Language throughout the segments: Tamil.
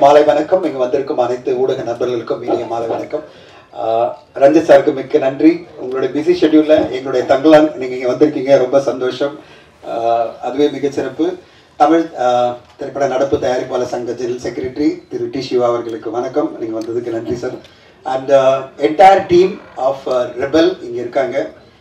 மாலை வணக்கம் இங்க வந்திருக்கும் அனைத்து ஊடக நண்பர்களுக்கும் இனிய மாலை வணக்கம் ஆஹ் ரஞ்சித் சாருக்கு மிக்க நன்றி உங்களுடைய பிஸி ஷெட்யூல்ல எங்களுடைய தங்கலான் நீங்க இங்க வந்திருக்கீங்க ரொம்ப சந்தோஷம் ஆஹ் அதுவே மிகச் சிறப்பு தமிழ் ஆஹ் திரைப்பட நடப்பு தயாரிப்பாளர் சங்க ஜெனரல் செக்ரட்டரி திரு டி சிவா அவர்களுக்கு வணக்கம் நீங்க வந்ததுக்கு நன்றி sir and entire team of Rebel இங்க இருக்காங்க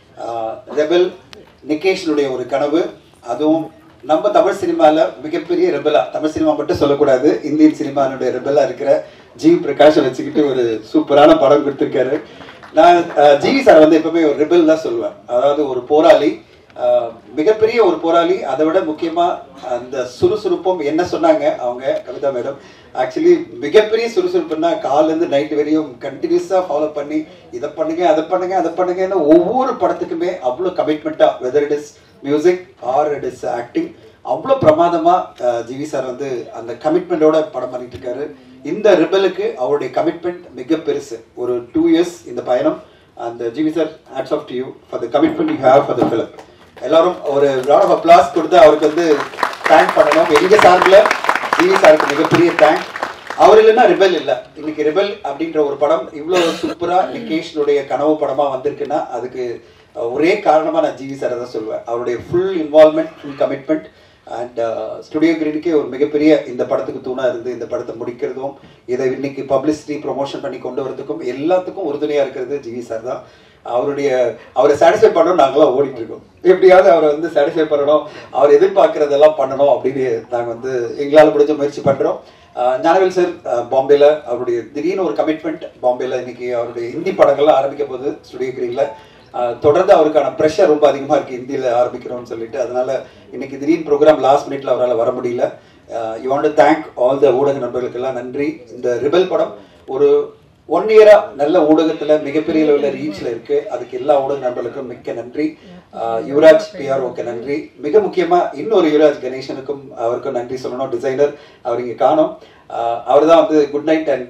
ரெபல் நிகேஷனுடைய ஒரு கனவு அதுவும் நம்ம தமிழ் சினிமால மிகப்பெரிய ரெபலா தமிழ் சினிமா மட்டும் சொல்லக்கூடாது இந்தியன் சினிமானுடைய ரெபலா இருக்கிற ஜி பிரகாஷை வச்சுக்கிட்டு ஒரு சூப்பரான படம் கொடுத்துருக்காரு நான் அஹ், ஜிவி சார் வந்து எப்பவுமே ஒரு ரெபல் தான் சொல்லுவேன் அதாவது ஒரு போராளி அஹ், மிகப்பெரிய ஒரு போராளி அதை விட முக்கியமா அந்த சுறுசுறுப்பும் என்ன சொன்னாங்க அவங்க கவிதா மேடம் ஆக்சுவலி மிகப்பெரிய சுறுசுறுப்புன்னா காலைல இருந்து நைட் வரையும் கண்டினியூஸா ஃபாலோ பண்ணி இதை பண்ணுங்க அதை பண்ணுங்க அதை பண்ணுங்கன்னு ஒவ்வொரு படத்துக்குமே அவ்வளோ கமிட்மெண்ட்டா whether it is music or it is acting அவ்வளோ பிரமாதமா அஹ், ஜிவி சார் வந்து அந்த கமிட்மெண்டோட படம் பண்ணிட்டு இருக்காரு இந்த ரிபலுக்கு அவருடைய கமிட்மெண்ட் மிக பெருசு ஒரு டூ இயர்ஸ் இந்த பயணம் அந்த GV sir hats off to you for the commitment you have for the film எல்லாரும் ஒரு ராட் ஆஃப் அப்ளாஸ் கொடுத்து அவருக்கு வந்து தேங்க் பண்ணணும் எங்க சார்பில் ஜிவி சாருக்கு மிகப்பெரிய தேங்க் அவர் இல்லைன்னா ரிபல் இல்ல இன்னைக்கு ரிபல் அப்படின்ற ஒரு படம் இவ்வளவு சூப்பரா நிகேஷ்னுடைய கனவு படமா வந்திருக்குன்னா அதுக்கு அஹ், ஒரே காரணமா நான் ஜிவி சாரை தான் சொல்லுவேன் அவருடைய full involvement full commitment and studio கிரீனுக்கே ஒரு மிகப்பெரிய இந்த படத்துக்கு தூணா இருந்து இந்த படத்தை முடிக்கிறதும் இதை இன்னைக்கு பப்ளிசிட்டி ப்ரொமோஷன் பண்ணி கொண்டு வரதுக்கும் எல்லாத்துக்கும் உறுதுணையா இருக்கிறது ஜிவி சார் தான் அவருடைய அவரை சாட்டிஸ்ஃபை பண்ணணும் நாங்களாம் ஓடிட்டு இருக்கோம் எப்படியாவது அவரை வந்து சாட்டிஸ்ஃபை பண்ணணும் அவர் எதிர்பார்க்கறதெல்லாம் பண்ணணும் அப்படின்னு நாங்கள் வந்து எங்களால் முடிஞ்ச முயற்சி பண்றோம் ஆஹ் ஞானவேல் சார் பாம்பேல அவருடைய திடீர்னு ஒரு கமிட்மெண்ட் பாம்பேல இன்னைக்கு அவருடைய ஹிந்தி படங்கள்லாம் ஆரம்பிக்க போகுது ஸ்டுடியோ கிரீன்ல தொடர்ந்து அவருக்கான ப்ரெஷர் ரொம்ப அதிகமா இருக்கு ஹிந்தியில ஆரம்பிக்கிறோம்னு சொல்லிட்டு அதனால இன்னைக்கு திடீர்னு ப்ரோக்ராம் லாஸ்ட் மினிட்ல அவரால் வர முடியல you want thank all the ஊடக நண்பர்களுக்கெல்லாம் நன்றி இந்த ரிபல் படம் ஒரு ஒன் இயரா நல்ல ஊடகத்துல மிகப்பெரிய லெவலில் ரீச்ல இருக்கு அதுக்கு எல்லா ஊடக நண்பர்களுக்கும் மிக்க நன்றி ஆஹ் யுவராஜ் பிஆர்ஓக்கு நன்றி மிக முக்கியமா இன்னொரு யுவராஜ் கணேசனுக்கும் அவருக்கும் நன்றி சொல்லணும் டிசைனர் அவர் இங்க காணோம் அவர் தான் வந்து குட் நைட் அண்ட்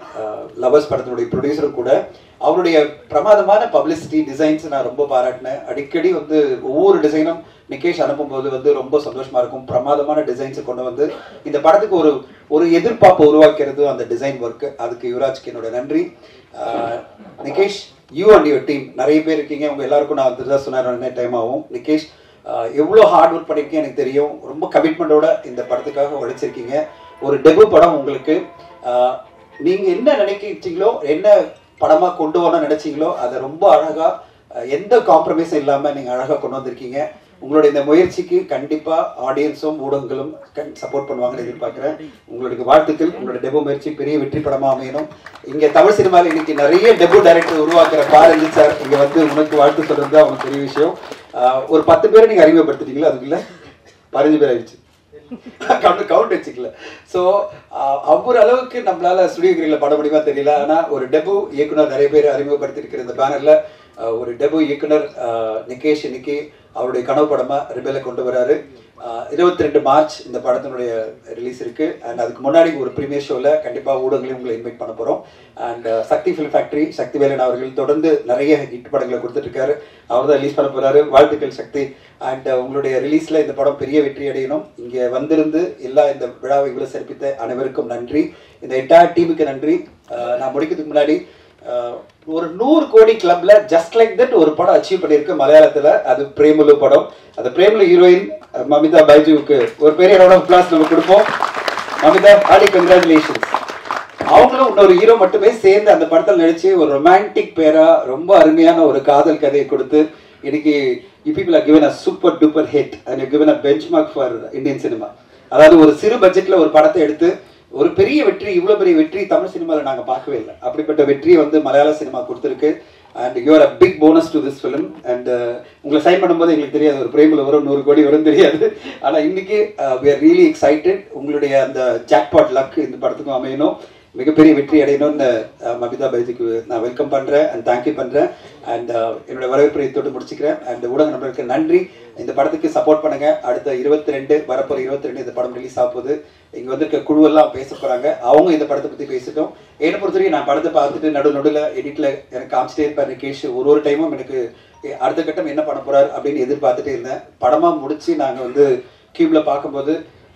லவர்ஸ் படத்தினுடைய ப்ரொடியூசரும் கூட அவருடைய பிரமாதமான பப்ளிசிட்டி டிசைன்ஸ் நான் ரொம்ப பாராட்டினேன் அடிக்கடி வந்து ஒவ்வொரு டிசைனும் நிகேஷ் அனுப்பும்போது வந்து ரொம்ப சந்தோஷமா இருக்கும் பிரமாதமான டிசைன்ஸை கொண்டு வந்து இந்த படத்துக்கு ஒரு ஒரு எதிர்பார்ப்பு உருவாக்கிறது அந்த டிசைன் ஒர்க் அதுக்கு யுவராஜ்க்கு என்னோட நன்றி ஆஹ் Nikesh you and your team நிறைய பேர் இருக்கீங்க உங்க எல்லாருக்கும் நான் அதுதான் சொன்னேன் டைம் ஆகும் நிகேஷ் ஆஹ் எவ்வளவு ஹார்ட் ஒர்க் பண்ணிருக்கீங்க எனக்கு தெரியும் ரொம்ப கமிட்மெண்டோட இந்த படத்துக்காக உழைச்சிருக்கீங்க ஒரு டெபு படம் உங்களுக்கு ஆஹ் நீங்க என்ன நினைக்கிறீங்களோ என்ன படமா கொண்டு வரணும்னு நினைச்சீங்களோ அதை ரொம்ப அழகா அஹ் எந்த காம்ப்ரமைஸும் இல்லாம நீங்க அழகா கொண்டு வந்திருக்கீங்க உங்களுடைய இந்த முயற்சிக்கு கண்டிப்பா ஆடியன்ஸும் ஊடகங்களும் சப்போர்ட் பண்ணுவாங்கன்னு எதிர்பார்க்கிறேன் உங்களுக்கு வாழ்த்துக்கள் உங்களோட டெபு முயற்சி பெரிய வெற்றி படமா அமையணும் இங்க தமிழ் சினிமாவில் இன்னைக்கு நிறைய டெபு டைரக்டர் உருவாக்குற பாரஞ்சி சார் இங்க வந்து உனக்கு வாழ்த்து சொல்றது தான் உனக்கு பெரிய விஷயம் ஆஹ் ஒரு பத்து பேரை நீங்க அறிமுகப்படுத்திட்டீங்களா அதுக்குள்ள பதினஞ்சு பேர் ஆயிடுச்சு கவுண்ட் கவுண்ட் வச்சுக்கல ஸோ அவ்வொரு அளவுக்கு நம்மளால ஸ்டுடியோ கிரியில் பட முடியுமா தெரியல ஆனா ஒரு டெபு இயக்குனர் நிறைய பேர் அறிமுகப்படுத்திருக்கிற இந்த பேனர்ல ஒரு டெபு இயக்குனர் ஆஹ் நிகேஷ் இன்னைக்கு அவருடைய கனவு படமா ரிபேல கொண்டு வராரு இருபத்தி ரெண்டு மார்ச் இந்த படத்தினுடைய ரிலீஸ் இருக்கு அண்ட் அதுக்கு முன்னாடி ஒரு ப்ரீமியர் ஷோல கண்டிப்பா ஊடகங்களையும் உங்களை இன்வைட் பண்ண போறோம் and Sakthi film factory Sakthi Velan அவர்கள் தொடர்ந்து நிறைய ஹிட் படங்களை கொடுத்துட்டு இருக்காரு அவர் தான் ரிலீஸ் பண்ண போறாரு வாழ்த்துக்கள் சக்தி அண்ட் உங்களுடைய ரிலீஸ்ல இந்த படம் பெரிய வெற்றி அடையணும் இங்க வந்திருந்து எல்லா இந்த விழாவை இவ்வளவு சிறப்பித்த அனைவருக்கும் நன்றி இந்த என்டையர் டீமுக்கு நன்றி அஹ் நான் முடிக்கிறதுக்கு முன்னாடி அஹ் ஒரு நூறு கோடி கிளப்ல ஜஸ்ட் லைக் தட் ஒரு படம் அச்சீவ் பண்ணிருக்கு மலையாளத்துல அது பிரேமலு படம் அந்த பிரேமலு ஹீரோயின் மமிதா பைஜுவுக்கு ஒரு பெரிய ரவுண்ட் ஆஃப் கிளாஸ் நம்ம கொடுப்போம் மமிதா ஹார்டி கங்க்ராச்சுலேஷன்ஸ் அவங்களும் இன்னொரு ஹீரோ மட்டுமே சேர்ந்து அந்த படத்தில் நடிச்சு ஒரு ரொமான்டிக் பேரா ரொம்ப அருமையான ஒரு காதல் கதையை கொடுத்து இன்னைக்கு you people are given a super duper hit and you given a benchmark for Indian cinema அதாவது ஒரு சிறு பட்ஜெட்ல ஒரு படத்தை எடுத்து ஒரு பெரிய வெற்றி இவ்வளவு பெரிய வெற்றி தமிழ் சினிமால நாங்க பார்க்கவே இல்லை அப்படிப்பட்ட வெற்றியை வந்து மலையாள சினிமா கொடுத்துருக்கு and you're a big bonus to this film and உங்களை சைன் பண்ணும்போது எங்களுக்கு தெரியாது ஒரு பிரேமில் வரும் நூறு கோடி வரும் தெரியாது ஆனா இன்னைக்கு வி ஆர் ரியலி எக்ஸைட்டட் உங்களுடைய அந்த ஜாக்பாட் லக் இந்த படத்துக்கும் அமையணும் மிகப்பெரிய வெற்றி அடையணும்னு அஹ், மபிதா பைஜுக்கு நான் வெல்கம் பண்றேன் அண்ட் தேங்க்யூ பண்றேன் அண்ட் என்னோட வரவேற்பை தொட்டு முடிச்சுக்கிறேன் அண்ட் ஊடக நண்பர்களுக்கு நன்றி இந்த படத்துக்கு சப்போர்ட் பண்ணுங்க அடுத்த இருபத்தி ரெண்டு வரப்போற இருபத்தி ரெண்டு இந்த படம் ரிலீஸ் ஆக போகுது இங்க வந்திருக்க குழுவெல்லாம் பேச போறாங்க அவங்க இந்த படத்தை பத்தி பேசிட்டோம் என்னை பொறுத்தவரைக்கும் நான் படத்தை பார்த்துட்டு நடு நடுவில் எடிட்ல எனக்கு காமிச்சிட்டே இருப்பார் நிகேஷ் ஒரு ஒரு டைமும் எனக்கு எ- அடுத்த கட்டம் என்ன பண்ண போறாரு அப்படின்னு எதிர்பார்த்துட்டே இருந்தேன் படமா முடிச்சு நாங்க வந்து கியூப்ல பார்க்கும்போது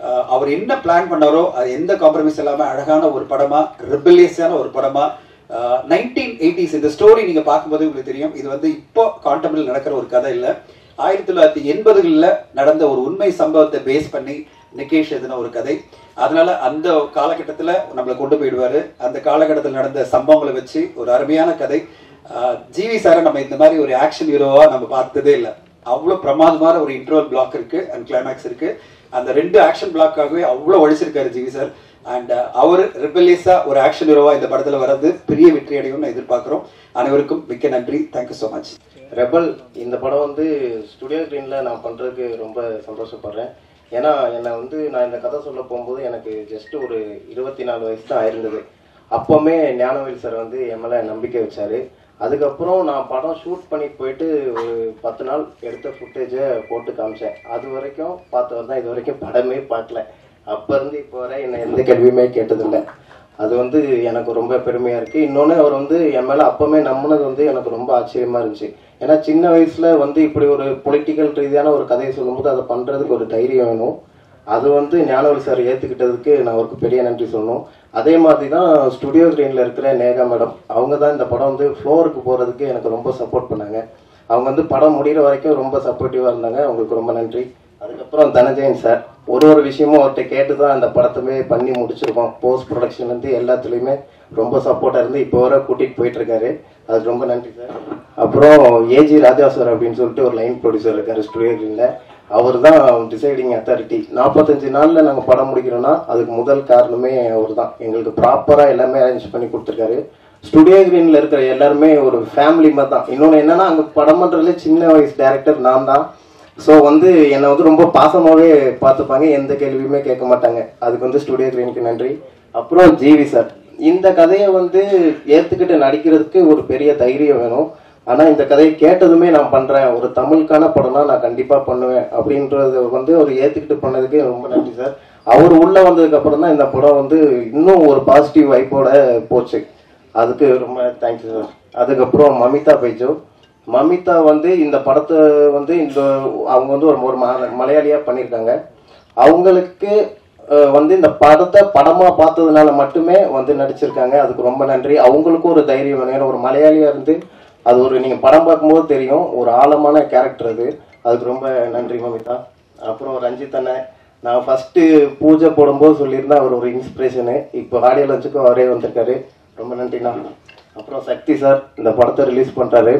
அஹ், அவர் என்ன பிளான் பண்ணாரோ அது எந்த காம்ப்ரமைஸ் இல்லாம அழகான ஒரு படமா ரிபலியஸான ஒரு படமா நைன்டீன் எயிட்டிஸ் இந்த ஸ்டோரி நீங்க பார்க்கும்போது உங்களுக்கு தெரியும் இது வந்து இப்போ கான்டெம்பிள் நடக்கிற ஒரு கதை இல்ல ஆயிரத்தி தொள்ளாயிரத்தி எண்பதுகளில் நடந்த ஒரு உண்மை சம்பவத்தை பேஸ் பண்ணி நிகேஷ் எதுன ஒரு கதை அதனால அந்த காலகட்டத்தில் நம்மளை கொண்டு போயிடுவாரு அந்த காலகட்டத்தில் நடந்த சம்பவங்களை வச்சு ஒரு அருமையான கதை ஆஹ் ஜிவி சாரை நம்ம இந்த மாதிரி ஒரு ஆக்ஷன் ஹீரோவா நம்ம பார்த்ததே இல்லை அவ்வளோ பிரமாதமான ஒரு இன்ட்ரோல் பிளாக் இருக்கு அண்ட் கிளைமேக்ஸ் இருக்கு அந்த ரெண்டு ஆக்ஷன் பிளாக்காகவே அவ்வளோ ஒழிச்சிருக்காரு ஜிவி சார் அண்ட் அவர் ரிபலியஸா ஒரு ஆக்ஷன் ஹீரோவா இந்த படத்துல வர்றது பெரிய வெற்றி அடையும் எதிர்பார்க்கிறோம் அனைவருக்கும் மிக்க நன்றி தேங்க்யூ ஸோ மச் ரெபல் இந்த படம் வந்து ஸ்டுடியோ ஸ்க்ரீன்ல நான் பண்றதுக்கு ரொம்ப சந்தோஷப்படுறேன் ஏன்னா என்னை வந்து நான் இந்த கதை சொல்ல போகும்போது எனக்கு ஜஸ்ட் ஒரு இருபத்தி நாலு வயசு தான் ஆயிருந்தது அப்போவுமே ஞானவேல் சார் வந்து என் மேல நம்பிக்கை வச்சாரு அதுக்கப்புறம் நான் படம் ஷூட் பண்ணிட்டு போயிட்டு ஒரு பத்து நாள் எடுத்த ஃபுட்டேஜை போட்டு காமிச்சேன் அது வரைக்கும் பார்த்தவர் தான் இது வரைக்கும் படமே பார்க்கல அப்ப இருந்து இப்போ வரை என்னை எந்த கேள்வியுமே கேட்டதில்லை அது வந்து எனக்கு ரொம்ப பெருமையா இருக்கு இன்னொன்னு அவர் வந்து என் மேல அப்பவுமே நம்பினது வந்து எனக்கு ரொம்ப ஆச்சரியமா இருந்துச்சு ஏன்னா சின்ன வயசுல வந்து இப்படி ஒரு பொலிட்டிக்கல் ரீதியான ஒரு கதையை சொல்லும்போது அதை பண்றதுக்கு ஒரு தைரியம் வேணும் அது வந்து ஞானவல் சார் ஏத்துக்கிட்டதுக்கு நான் அவருக்கு பெரிய நன்றி சொல்லணும் அதே மாதிரி தான் ஸ்டுடியோ ஸ்க்ரீன்ல இருக்கிற நேகா மேடம் அவங்க தான் இந்த படம் வந்து ஃப்ளோருக்கு போறதுக்கு எனக்கு ரொம்ப சப்போர்ட் பண்ணாங்க அவங்க வந்து படம் முடிகிற வரைக்கும் ரொம்ப சப்போர்ட்டிவா இருந்தாங்க அவங்களுக்கு ரொம்ப நன்றி அதுக்கப்புறம் தனஜெயன் சார் ஒரு ஒரு விஷயமும் அவர்கிட்ட கேட்டு தான் அந்த படத்தவே பண்ணி முடிச்சிருக்கோம் போஸ்ட் ப்ரொடக்ஷன்லேருந்து எல்லாத்துலேயுமே ரொம்ப சப்போர்ட்டாக இருந்து இப்போ வர கூட்டிகிட்டு போயிட்டு இருக்காரு அதுக்கு ரொம்ப நன்றி சார் அப்புறம் ஏஜி ராஜா சார் அப்படின்னு சொல்லிட்டு ஒரு லைன் ப்ரொடியூசர் இருக்காரு ஸ்டுடியோவில் அவர் தான் டிசைடிங் அத்தாரிட்டி நாற்பத்தஞ்சு நாளில் நாங்கள் படம் முடிக்கிறோம்னா அதுக்கு முதல் காரணமே அவர் தான் எங்களுக்கு ப்ராப்பராக எல்லாமே அரேஞ்ச் பண்ணி கொடுத்துருக்காரு ஸ்டுடியோ கிரீன்ல இருக்கிற எல்லாருமே ஒரு ஃபேமிலி மாதிரி தான் இன்னொன்று என்னன்னா அங்கே படம் பண்ணுறதுல சின்ன வயசு டேரக்டர் நான் தான் ஸோ வந்து என்னை வந்து ரொம்ப பாசமாகவே பார்த்துப்பாங்க எந்த கேள்வியுமே கேட்க மாட்டாங்க அதுக்கு வந்து ஸ்டுடியோ கிரீனுக்கு நன்றி அப்புறம் ஜிவி சார் இந்த கதையை வந்து ஏற்றுக்கிட்டு நடிக்கிறதுக்கு ஒரு பெரிய தைரியம் வேணும் ஆனால் இந்த கதையை கேட்டதுமே நான் பண்ணுறேன் ஒரு தமிழுக்கான படம்னா நான் கண்டிப்பாக பண்ணுவேன் அப்படின்றத வந்து அவர் ஏற்றுக்கிட்டு பண்ணதுக்கு ரொம்ப நன்றி சார் அவர் உள்ளே வந்ததுக்கு அப்புறம் தான் இந்த படம் வந்து இன்னும் ஒரு பாசிட்டிவ் வைப்போட போச்சு அதுக்கு ரொம்ப தேங்க்யூ சார் அதுக்கப்புறம் மமிதா பைஜோ மமிதா வந்து இந்த படத்தை வந்து இந்த அவங்க வந்து ஒரு ஒரு ம- மலையாளியா பண்ணியிருக்காங்க அவங்களுக்கு அஹ், வந்து இந்த படத்தை படமா பார்த்ததுனால மட்டுமே வந்து நடிச்சிருக்காங்க அதுக்கு ரொம்ப நன்றி அவங்களுக்கும் ஒரு தைரியம் வேணும் ஏன்னா ஒரு மலையாளியா இருந்து அது ஒரு நீங்க படம் பார்க்கும்போது தெரியும் ஒரு ஆழமான கேரக்டர் அது அதுக்கு ரொம்ப நன்றி மமிதா அப்புறம் ரஞ்சித் அண்ணன் நான் ஃபர்ஸ்ட் பூஜை போடும்போது சொல்லியிருந்தேன் அவர் ஒரு இன்ஸ்பிரேஷனு இப்போ ஆடியோ லஞ்சுக்கும் அவரே வந்திருக்காரு ரொம்ப நன்றிண்ணா அப்புறம் சக்தி சார் இந்த படத்தை ரிலீஸ் பண்றாரு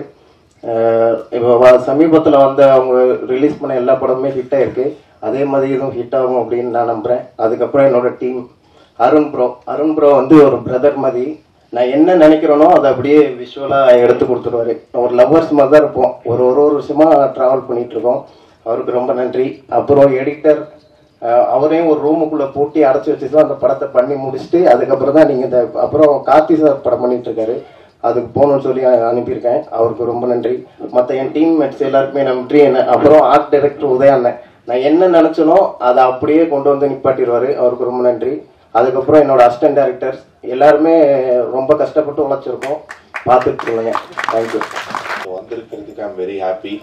அஹ் இப்போ வ- சமீபத்துல வந்த அவங்க ரிலீஸ் பண்ண எல்லா படமுமே ஹிட் ஆயிருக்கு அதே மாதிரி இதுவும் ஹிட் ஆகும் அப்படின்னு நான் நம்புறேன் அதுக்கப்புறம் என்னோட team Arun bro Arun bro வந்து ஒரு பிரதர் மாதிரி நான் என்ன நினைக்கிறேனோ அதை அப்படியே விஷுவலா எடுத்து கொடுத்துருவாரு ஒரு லவ்வர்ஸ் மாதிரி தான் இருப்போம் ஒரு ஒரு ஒரு வருஷமா டிராவல் பண்ணிட்டு இருக்கோம் அவருக்கு ரொம்ப நன்றி அப்புறம் எடிட்டர் அவரையும் ஒரு ரூமுக்குள்ள பூட்டி அடைச்சி வச்சு தான் அந்த படத்தை பண்ணி முடிச்சுட்டு அதுக்கப்புறம் தான் நீங்க இந்த அப்புறம் கார்த்தி சார் படம் பண்ணிட்டு இருக்காரு அதுக்கு போகணும்னு சொல்லி அ- அனுப்பியிருக்கேன் அவருக்கு ரொம்ப நன்றி மற்ற என் டீம் மேட்ஸ் எல்லாருக்குமே நன்றி என்ன அப்புறம் ஆர்ட் டைரக்டர் உதய அண்ணன் நான் என்ன நினைச்சனோ அதை அப்படியே கொண்டு வந்து நிப்பாட்டிடுவாரு அவருக்கு ரொம்ப நன்றி அதுக்கப்புறம் என்னோட அசிஸ்டன்ட் டைரக்டர்ஸ் எல்லாருமே ரொம்ப கஷ்டப்பட்டு உழைச்சிருக்கோம் பார்த்துட்டு சொல்லுங்க தேங்க்யூ வந்திருக்கிறதுக்கு ஐம் வெரி ஹாப்பி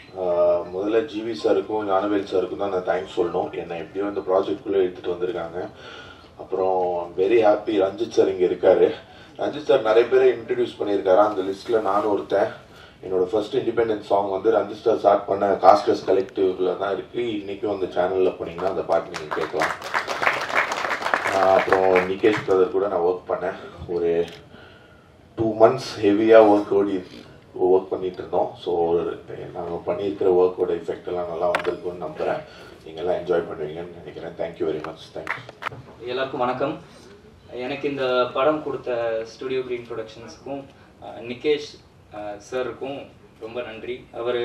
முதல்ல ஜிவி சாருக்கும் ஞானவேல் சாருக்கும் தான் நான் தேங்க்ஸ் சொல்லணும் என்னை எப்படியோ இந்த ப்ராஜெக்ட்குள்ளே எடுத்துகிட்டு வந்திருக்காங்க அப்புறம் வெரி ஹாப்பி ரஞ்சித் சார் இங்கே இருக்காரு ரஞ்சித் சார் நிறைய பேரை இன்ட்ரடியூஸ் பண்ணியிருக்காரு அந்த லிஸ்ட்டில் நானும் ஒருத்தன் என்னோட ஃபர்ஸ்ட் இண்டிபெண்டன்ட் சாங் வந்து ரஞ்சித் சார் ஸ்டார்ட் பண்ண காஸ்டர்ஸ் கலெக்டிவ்ல தான் இருக்குது இன்றைக்கும் அந்த சேனலில் போனீங்கன்னா அந்த பாட்டு நீங்கள் கேட்கலாம் ஆஹ் அப்புறம் நிகேஷ் பிரதர் கூட நான் ஒர்க் பண்ணேன் ஒரு டூ மந்த்ஸ் ஹெவியாக ஒர்க் ஓடி ஒர்க் பண்ணிட்டு இருந்தோம் ஸோ நாங்கள் பண்ணியிருக்கிற ஒர்க்கோட எஃபெக்ட் எல்லாம் நல்லா வந்திருக்குன்னு நம்புகிறேன் நீங்கள்லாம் என்ஜாய் பண்ணுவீங்கன்னு நினைக்கிறேன் தேங்க்யூ வெரி மச் தேங்க்ஸ் எல்லாருக்கும் வணக்கம் எனக்கு இந்த படம் கொடுத்த ஸ்டுடியோ கிரீன் ப்ரொடக்ஷன்ஸுக்கும் நிகேஷ் சாருக்கும் ரொம்ப நன்றி அவர்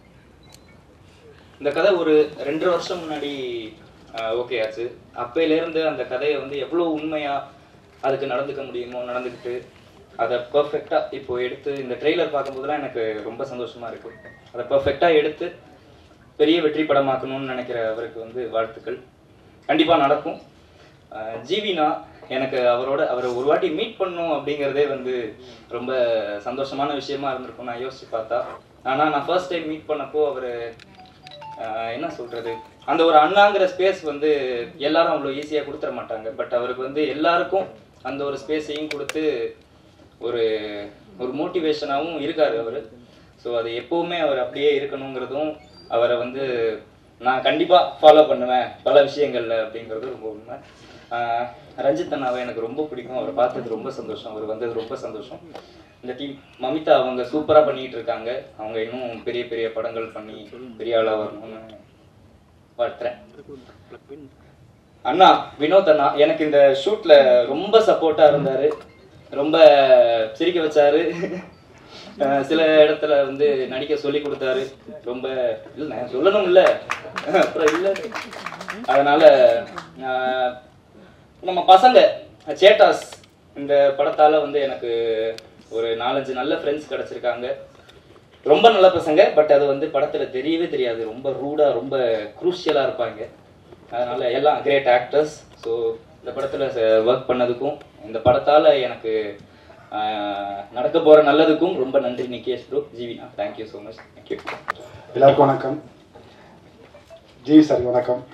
இந்த கதை ஒரு ரெண்டரை வருஷம் முன்னாடி ஓகே ஆச்சு அப்பையிலேருந்து அந்த கதையை வந்து எவ்வளோ உண்மையாக அதுக்கு நடந்துக்க முடியுமோ நடந்துக்கிட்டு அதை பர்ஃபெக்டாக இப்போ எடுத்து இந்த ட்ரெய்லர் பார்க்கும்போதெல்லாம் எனக்கு ரொம்ப சந்தோஷமாக இருக்குது அதை பர்ஃபெக்டாக எடுத்து பெரிய வெற்றி படமாக்கணும்னு நினைக்கிற அவருக்கு வந்து வாழ்த்துக்கள் கண்டிப்பாக நடக்கும் அஹ் ஜீவினா எனக்கு அவரோட அவரை ஒரு வாட்டி மீட் பண்ணும் அப்படிங்கிறதே வந்து ரொம்ப சந்தோஷமான விஷயமா இருந்திருக்கும் நான் யோசிச்சு பார்த்தா ஆனால் நான் ஃபர்ஸ்ட் டைம் மீட் பண்ணப்போ அவர் என்ன சொல்றது அந்த ஒரு அண்ணாங்கிற ஸ்பேஸ் வந்து எல்லாரும் அவ்வளோ ஈஸியாக கொடுத்துட மாட்டாங்க பட் அவருக்கு வந்து எல்லாருக்கும் அந்த ஒரு ஸ்பேஸையும் கொடுத்து ஒரு ஒரு மோட்டிவேஷனாகவும் இருக்காரு அவர் ஸோ அது எப்பவுமே அவர் அப்படியே இருக்கணுங்கிறதும் அவரை வந்து நான் கண்டிப்பாக ஃபாலோ பண்ணுவேன் பல விஷயங்கள்ல அப்படிங்கிறது ரொம்ப உண்மை ஆஹ் ரஞ்சித் அண்ணாவை எனக்கு ரொம்ப பிடிக்கும் அவரை பார்த்தது ரொம்ப சந்தோஷம் அவர் வந்தது ரொம்ப சந்தோஷம் இந்த டீம் மமிதா அவங்க சூப்பராக பண்ணிட்டு இருக்காங்க அவங்க இன்னும் பெரிய பெரிய படங்கள் பண்ணி பெரிய ஆளாக வரணும்னு வாழ்த்துறேன் அண்ணா வினோத் அண்ணா எனக்கு இந்த ஷூட்ல ரொம்ப சப்போர்ட்டா இருந்தாரு ரொம்ப சிரிக்க வச்சாரு அஹ் சில இடத்துல வந்து நடிக்க சொல்லி கொடுத்தாரு ரொம்ப இல்ல நான் சொல்லணும் இல்ல அப்புறம் இல்ல அதனால அஹ், நம்ம பசங்க சேட்டாஸ் இந்த படத்தால வந்து எனக்கு ஒரு நாலஞ்சு நல்ல ஃப்ரெண்ட்ஸ் கிடைச்சிருக்காங்க ரொம்ப நல்ல பசங்க பட் அது வந்து படத்துல தெரியவே தெரியாது ரொம்ப ரூடா ரொம்ப குரூஷியலா இருப்பாங்க அதனால எல்லாம் கிரேட் ஆக்டர்ஸ் ஸோ இந்த படத்துல ஒர்க் பண்ணதுக்கும் இந்த படத்தால எனக்கு ஆஹ், நடக்க போற நல்லதுக்கும் ரொம்ப நன்றி நிகேஷ் ப்ரோ ஜீவினா தேங்க்யூ ஸோ மச் தேங்க்யூ எல்லாருக்கும் வணக்கம் ஜிவி சார் வணக்கம்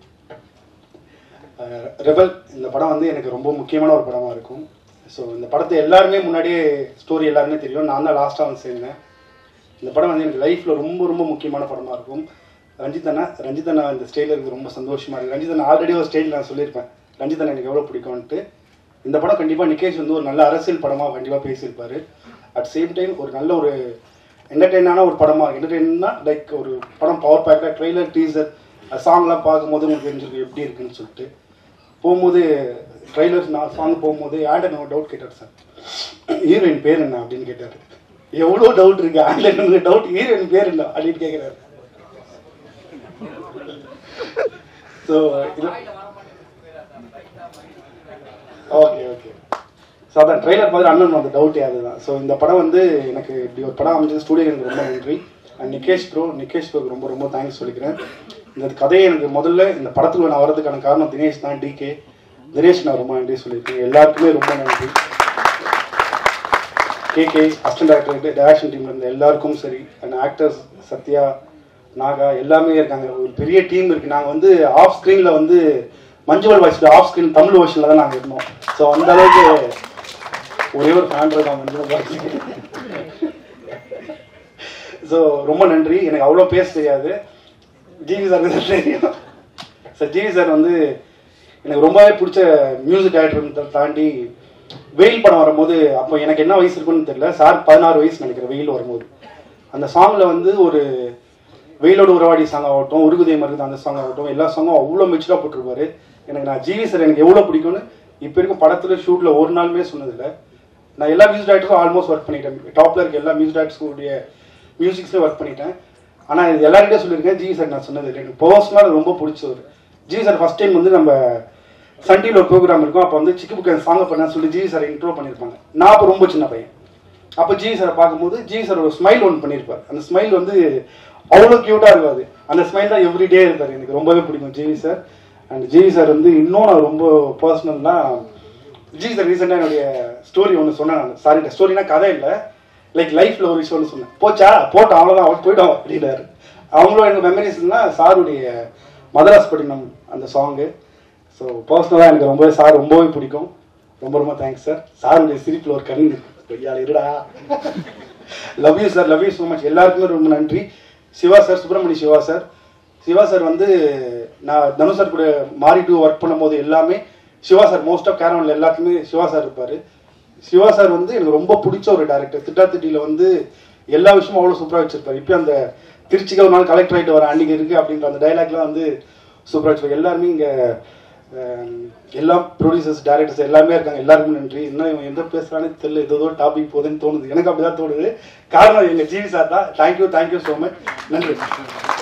அஹ், ரெபல் இந்த படம் வந்து எனக்கு ரொம்ப முக்கியமான ஒரு படமாக இருக்கும் ஸோ இந்த படத்தை எல்லாருமே முன்னாடியே ஸ்டோரி எல்லாருமே தெரியும் நான் தான் லாஸ்ட்டாக வந்து சேர்ந்தேன் இந்த படம் வந்து எனக்கு லைஃப்பில் ரொம்ப ரொம்ப முக்கியமான படமாக இருக்கும் ரஞ்சித் அண்ணா ரஞ்சித் அண்ணா இந்த ஸ்டேஜில் எனக்கு ரொம்ப சந்தோஷமாக இருக்குது ரஞ்சித் அண்ணா ஆல்ரெடி ஒரு ஸ்டேஜில் நான் சொல்லியிருப்பேன் ரஞ்சித் அண்ணா எனக்கு எவ்வளோ பிடிக்கும்ன்ட்டு இந்த படம் கண்டிப்பாக நிகேஷ் வந்து ஒரு நல்ல அரசியல் படமாக கண்டிப்பாக பேசியிருப்பாரு அட் சேம் டைம் ஒரு நல்ல ஒரு என்டர்டெயினான ஒரு படமாக என்டர்டெயின்னா லைக் ஒரு படம் பவர் பேக்கில் ட்ரெய்லர் டீசர் சாங்லாம் பார்க்கும்போது உங்களுக்கு தெரிஞ்சிருக்கு எப்படி இருக்குன்னு சொல்லிட்டு போகும்போது ட்ரெய்லர் நான் சாங் போகும்போது ஆண்டன் ஒரு டவுட் கேட்டார் சார் ஹீரோயின் பேர் என்ன அப்படின்னு கேட்டார் எவ்வளோ டவுட் இருக்கு ஆண்டன் டவுட் ஹீரோயின் பேர் என்ன அப்படின்னு கேட்குறாரு ஸோ இது ஓகே ஓகே ஸோ அதான் ட்ரெய்லர் பார்த்து அண்ணன் அந்த டவுட்டே அதுதான் ஸோ இந்த படம் வந்து எனக்கு இப்படி ஒரு படம் அமைஞ்சது ஸ்டூடியோ எனக்கு ரொம்ப நன்றி அண்ட் நிகேஷ் ப்ரோ நிகேஷ் ப்ரோக்கு ரொம்ப ரொம்ப தேங்க்ஸ் சொல்லிக்கிறேன் இந்த கதையை எனக்கு முதல்ல இந்த படத்துக்கு நான் வரதுக்கான காரணம் தினேஷ் தான் டிகே தினேஷ் நான் ரொம்ப நன்றி சொல்லியிருக்கேன் எல்லாருக்குமே ரொம்ப நன்றி கேகே அசிஸ்டன்ட் டேரக்டர் டேரக்ஷன் டீம்ல இருந்த எல்லாருக்கும் சரி அண்ட் ஆக்டர்ஸ் சத்யா நாகா எல்லாமே இருக்காங்க ஒரு பெரிய டீம் இருக்கு நாங்கள் வந்து ஆஃப் ஸ்க்ரீனில் வந்து மஞ்சுவல் வாய்ஸ்ல ஆஃப் ஸ்க்ரீன் தமிழ் வருஷனில் தான் நாங்கள் இருந்தோம் ஸோ அந்த அளவுக்கு ஒரே ஒரு ஃபேன் இருக்கான் மஞ்சுவல் வாய்ஸ் ஸோ ரொம்ப நன்றி எனக்கு அவ்வளோ பேச தெரியாது ஜிவி சார் தெரியும் சார் ஜிவி சார் வந்து எனக்கு ரொம்பவே பிடிச்ச மியூசிக் டைரக்டர் தாண்டி வெயில் படம் வரும்போது அப்போ எனக்கு என்ன வயசு இருக்குன்னு தெரியல சார் பதினாறு வயசு நினைக்கிறேன் வெயில் வரும்போது அந்த சாங்ல வந்து ஒரு வெயிலோட உறவாடி சாங் ஆகட்டும் உருகுதே மருந்து அந்த சாங் ஆகட்டும் எல்லா சாங்கும் அவ்வளோ மெச்சூராக போட்டிருப்பாரு எனக்கு நான் ஜிவி சார் எனக்கு எவ்வளோ பிடிக்கும்னு இப்போ இருக்கும் படத்துல ஷூட்ல ஒரு நாளுமே சொன்னதில்லை நான் எல்லா மியூசிக் டைரக்டரும் ஆல்மோஸ்ட் ஒர்க் பண்ணிட்டேன் டாப்ல இருக்க எல்லா மியூசிக் டைரக்டர்ஸுடைய மியூசிக்ஸ்லேயும் ஒர்க் பண்ணிட்டேன் ஆனால் இது எல்லாருக்கிட்டே சொல்லியிருக்கேன் ஜி சார் நான் சொன்னது இல்லை எனக்கு பர்சனலாக ரொம்ப பிடிச்சவர் ஜி சார் ஃபர்ஸ்ட் டைம் வந்து நம்ம சன் டிவியில் ஒரு ப்ரோக்ராம் இருக்கும் அப்போ வந்து சிக்கு புக்கு சாங் பண்ண சொல்லி ஜி சார் இன்ட்ரோ பண்ணியிருப்பாங்க நான் அப்போ ரொம்ப சின்ன பையன் அப்போ ஜி சாரை பார்க்கும்போது ஜி சார் ஒரு ஸ்மைல் ஒன்று பண்ணியிருப்பார் அந்த ஸ்மைல் வந்து அவ்வளோ க்யூட்டாக இருக்காது அந்த ஸ்மைல் தான் எவ்ரிடே இருப்பார் எனக்கு ரொம்பவே பிடிக்கும் GV sir and GV sir வந்து இன்னும் நான் ரொம்ப பர்சனல்னா ஜி சார் ரீசெண்டாக என்னுடைய ஸ்டோரி ஒன்று சொன்னேன் நான் சாரி ஸ்டோரினா கதை இல்லை லைக் லைஃப்பில் ஒரு விஷயம் ஒன்று சொன்னேன் போச்சா போட்டோம் அவ்வளோதான் அவர் போயிட்டோம் அப்படின்னாரு அவங்களும் எனக்கு மெமரிஸ்னா சாருடைய மதராஸ் பட்டினம் அந்த சாங்கு ஸோ பர்சனலாக எனக்கு ரொம்பவே சார் ரொம்பவே பிடிக்கும் ரொம்ப ரொம்ப தேங்க்ஸ் சார் சாருடைய சிரிப்பில் ஒரு கண் கொய்யால இருடா love you sir love you so much எல்லாருக்குமே ரொம்ப நன்றி Siva sir Subramani Siva sir Siva sir வந்து நான் தனு சார் கூட மாறி டூ ஒர்க் பண்ணும்போது எல்லாமே சிவா சார் மோஸ்ட் ஆஃப் கேரவனில் எல்லாத்துக்குமே சிவா சார் இருப்பார் சிவா சார் வந்து எனக்கு ரொம்ப பிடிச்ச ஒரு டேரக்டர் திட்டாத்திட்டியில் வந்து எல்லா விஷயமும் அவ்வளோ சூப்பராக வச்சிருப்பாரு இப்போ அந்த திருச்சிக்கு ஒரு நாள் கலெக்டர் ஆகிட்டு வர அன்னைக்கு இருக்கு அப்படின்ற அந்த டைலாக்லாம் வந்து சூப்பராக வச்சிருப்பாரு எல்லாருமே இங்கே எல்லா ப்ரொடியூசர்ஸ் டேரக்டர்ஸ் எல்லாமே இருக்காங்க எல்லாருக்கும் நன்றி இன்னும் இவன் எந்த பேசுறானே தெரியல ஏதோ டாபிக் போகுதுன்னு தோணுது எனக்கு அப்படிதான் தோணுது காரணம் எங்க ஜிவி சார் தான் தேங்க்யூ தேங்க்யூ ஸோ மச் நன்றி